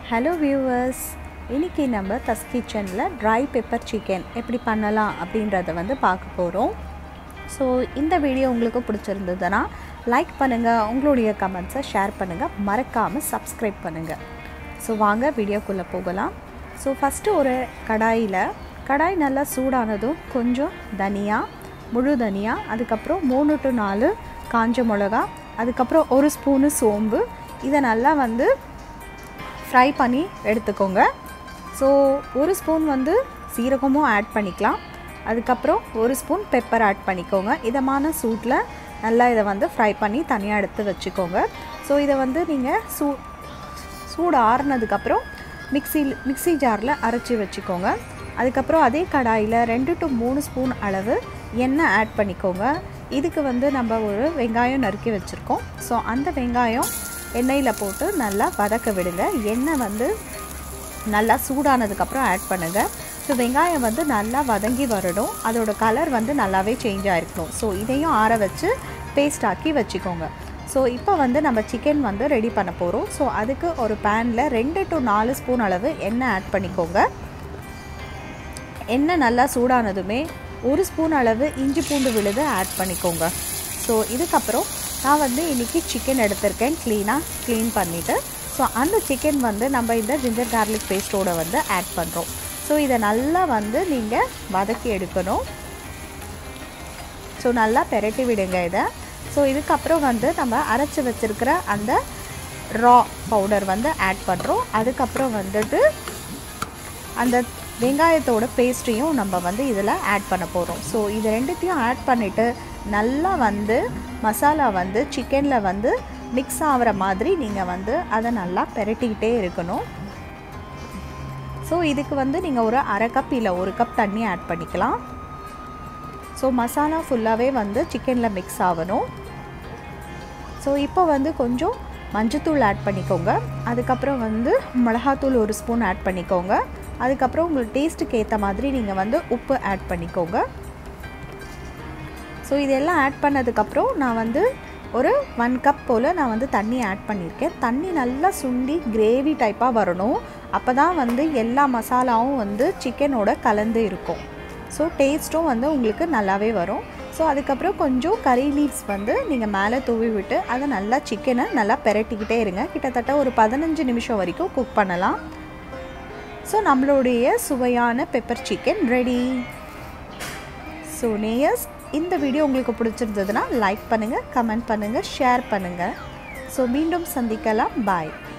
hello viewers இன்றைக்கி நம்ம தஸ் கிச்சனில் ட்ரை பெப்பர் சிக்கன் எப்படி பண்ணலாம் அப்படின்றத வந்து பார்க்க போகிறோம் ஸோ இந்த வீடியோ உங்களுக்கு பிடிச்சிருந்ததுன்னா லைக் பண்ணுங்கள் உங்களுடைய கமெண்ட்ஸை ஷேர் பண்ணுங்கள் மறக்காமல் சப்ஸ்கிரைப் பண்ணுங்கள் ஸோ வாங்க வீடியோக்குள்ளே போகலாம் ஸோ ஃபஸ்ட்டு ஒரு கடாயில் கடாய் நல்லா சூடானதும் கொஞ்சம் தனியா முழு தனியா அதுக்கப்புறம் மூணு டு நாலு காஞ்ச மிளகா அதுக்கப்புறம் ஒரு ஸ்பூனு சோம்பு இதை நல்லா வந்து ஃப்ரை பண்ணி எடுத்துக்கோங்க ஸோ ஒரு ஸ்பூன் வந்து சீரகமும் ஆட் பண்ணிக்கலாம் அதுக்கப்புறம் ஒரு ஸ்பூன் பெப்பர் ஆட் பண்ணிக்கோங்க இதமான சூட்டில் நல்லா இதை வந்து ஃப்ரை பண்ணி தனியாக எடுத்து வச்சுக்கோங்க ஸோ இதை வந்து நீங்கள் சூ சூடு ஆறுனதுக்கப்புறம் மிக்சி மிக்சி ஜாரில் அரைச்சி வச்சுக்கோங்க அதுக்கப்புறம் அதே கடாயில் ரெண்டு டு மூணு ஸ்பூன் அளவு எண்ணெய் ஆட் பண்ணிக்கோங்க இதுக்கு வந்து நம்ம ஒரு வெங்காயம் நறுக்கி வச்சுருக்கோம் ஸோ அந்த வெங்காயம் எண்ணெயில் போட்டு நல்லா வதக்க விடுங்க எண்ணெய் வந்து நல்லா சூடானதுக்கப்புறம் ஆட் பண்ணுங்கள் ஸோ வெங்காயம் வந்து நல்லா வதங்கி வரணும் அதோட கலர் வந்து நல்லாவே சேஞ்ச் ஆகிருக்கணும் ஸோ இதையும் ஆற வச்சு பேஸ்ட் ஆக்கி வச்சுக்கோங்க ஸோ இப்போ வந்து நம்ம சிக்கன் வந்து ரெடி பண்ண போகிறோம் ஸோ அதுக்கு ஒரு பேனில் ரெண்டு டு நாலு ஸ்பூன் அளவு எண்ணெய் ஆட் பண்ணிக்கோங்க எண்ணெய் நல்லா சூடானதுமே ஒரு ஸ்பூன் அளவு இஞ்சி பூண்டு விழுது ஆட் பண்ணிக்கோங்க ஸோ இதுக்கப்புறம் நான் வந்து இன்றைக்கி சிக்கன் எடுத்திருக்கேன் க்ளீனாக க்ளீன் பண்ணிவிட்டு ஸோ அந்த சிக்கன் வந்து நம்ம இந்த ஜிஞ்சர் கார்லிக் பேஸ்ட்டோட வந்து ஆட் பண்ணுறோம் ஸோ இதை நல்லா வந்து நீங்கள் வதக்கி எடுக்கணும் ஸோ நல்லா பெரட்டி விடுங்க இதை ஸோ இதுக்கப்புறம் வந்து நம்ம அரைச்சி வச்சுருக்கிற அந்த ரா பவுடர் வந்து ஆட் பண்ணுறோம் அதுக்கப்புறம் வந்துட்டு அந்த வெங்காயத்தோட பேஸ்ட்டையும் நம்ம வந்து இதில் ஆட் பண்ண போகிறோம் ஸோ இது ரெண்டுத்தையும் ஆட் பண்ணிவிட்டு நல்லா வந்து மசாலா வந்து சிக்கனில் வந்து மிக்ஸ் ஆகிற மாதிரி நீங்கள் வந்து அதை நல்லா பெரட்டிக்கிட்டே இருக்கணும் ஸோ இதுக்கு வந்து நீங்கள் ஒரு அரை கப் இல்லை ஒரு கப் தண்ணி ஆட் பண்ணிக்கலாம் ஸோ மசாலா ஃபுல்லாகவே வந்து சிக்கனில் மிக்ஸ் ஆகணும் ஸோ இப்போ வந்து கொஞ்சம் மஞ்சத்தூள் ஆட் பண்ணிக்கோங்க அதுக்கப்புறம் வந்து மிளகாத்தூள் ஒரு ஸ்பூன் ஆட் பண்ணிக்கோங்க அதுக்கப்புறம் உங்களுக்கு டேஸ்ட்டுக்கு ஏற்ற மாதிரி நீங்கள் வந்து உப்பு ஆட் பண்ணிக்கோங்க ஸோ இதெல்லாம் ஆட் பண்ணதுக்கப்புறம் நான் வந்து ஒரு ஒன் கப் போல் நான் வந்து தண்ணி ஆட் பண்ணியிருக்கேன் தண்ணி நல்லா சுண்டி கிரேவி டைப்பாக வரணும் அப்போ தான் வந்து எல்லா மசாலாவும் வந்து சிக்கனோட கலந்து இருக்கும் ஸோ டேஸ்ட்டும் வந்து உங்களுக்கு நல்லாவே வரும் ஸோ அதுக்கப்புறம் கொஞ்சம் கறி லீவ்ஸ் வந்து நீங்கள் மேலே தூவி விட்டு அதை நல்லா சிக்கனை நல்லா பெரட்டிக்கிட்டே இருங்க கிட்டத்தட்ட ஒரு பதினஞ்சு நிமிஷம் வரைக்கும் குக் பண்ணலாம் ஸோ நம்மளுடைய சுவையான பெப்பர் சிக்கன் ரெடி ஸோ நேயர்ஸ் இந்த வீடியோ உங்களுக்கு பிடிச்சிருந்ததுன்னா லைக் பண்ணுங்கள் கமெண்ட் பண்ணுங்கள் ஷேர் பண்ணுங்கள் ஸோ மீண்டும் சந்திக்கலாம் பாய்